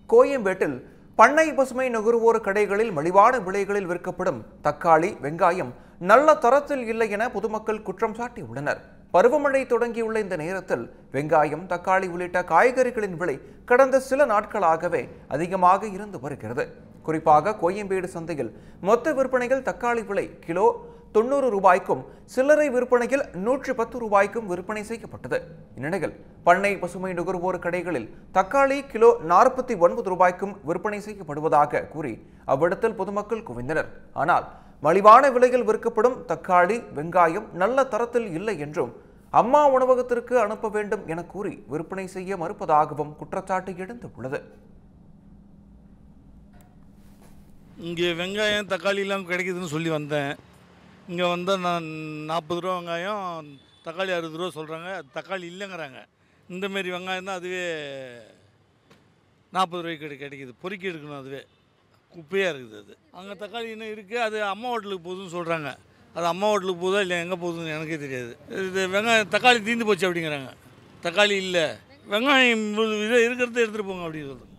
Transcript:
கோயம்பேட்டில் பண்ணை பசுமை நுகர்வோர் கடைகளில் மலிவான விலைகளில் விற்கப்படும் தக்காளி வெங்காயம் நல்ல தரத்தில் இல்லை என பொதுமக்கள் குற்றம் சாட்டியுள்ளனர் பருவமழை தொடங்கியுள்ள இந்த நேரத்தில் வெங்காயம் தக்காளி உள்ளிட்ட காய்கறிகளின் விலை கடந்த சில நாட்களாகவே அதிகமாக இருந்து வருகிறது குறிப்பாக கோயம்பேடு சந்தையில் மொத்த விற்பனையில் தக்காளி விலை கிலோ தொண்ணூறு ரூபாய்க்கும் சில்லறை விற்பனையில் நூற்றி பத்து ரூபாய்க்கும் விற்பனை செய்யப்பட்டது இந்நிலையில் பண்ணை பசுமை நுகர்வோர் கடைகளில் தக்காளி கிலோ நாற்பத்தி ஒன்பது ரூபாய்க்கும் விற்பனை செய்யப்படுவதாக கூறி அவ்விடத்தில் பொதுமக்கள் குவிந்தனர் ஆனால் மலிவான விலையில் விற்கப்படும் தக்காளி வெங்காயம் நல்ல தரத்தில் இல்லை என்றும் அம்மா உணவகத்திற்கு அனுப்ப வேண்டும் என கூறி விற்பனை செய்ய மறுப்பதாகவும் குற்றச்சாட்டு எழுந்துள்ளது இங்கே வெங்காயம் தக்காளிலாம் கிடைக்குதுன்னு சொல்லி வந்தேன் இங்கே வந்தால் நான் நாற்பது ரூபா வெங்காயம் தக்காளி அறுபது ரூபா சொல்கிறாங்க தக்காளி இல்லைங்கிறாங்க இந்தமாரி வெங்காயம் தான் அதுவே நாற்பது ரூபாய்க்கு கிடை கிடைக்குது பொறுக்கி எடுக்கணும் அதுவே குப்பையாக இருக்குது அது அங்கே தக்காளி இன்னும் இருக்குது அது அம்மா ஹோட்டலுக்கு போகுதுன்னு சொல்கிறாங்க அது அம்மா ஹோட்டலுக்கு போகுதா இல்லை எங்கே போகுதுன்னு எனக்கே தெரியாது இது வெங்காயம் தக்காளி தீர்ந்து போச்சு அப்படிங்கிறாங்க தக்காளி இல்லை வெங்காயம் இவ்வளவு இது இருக்கிறத எடுத்துகிட்டு போங்க அப்படின்னு சொல்லுது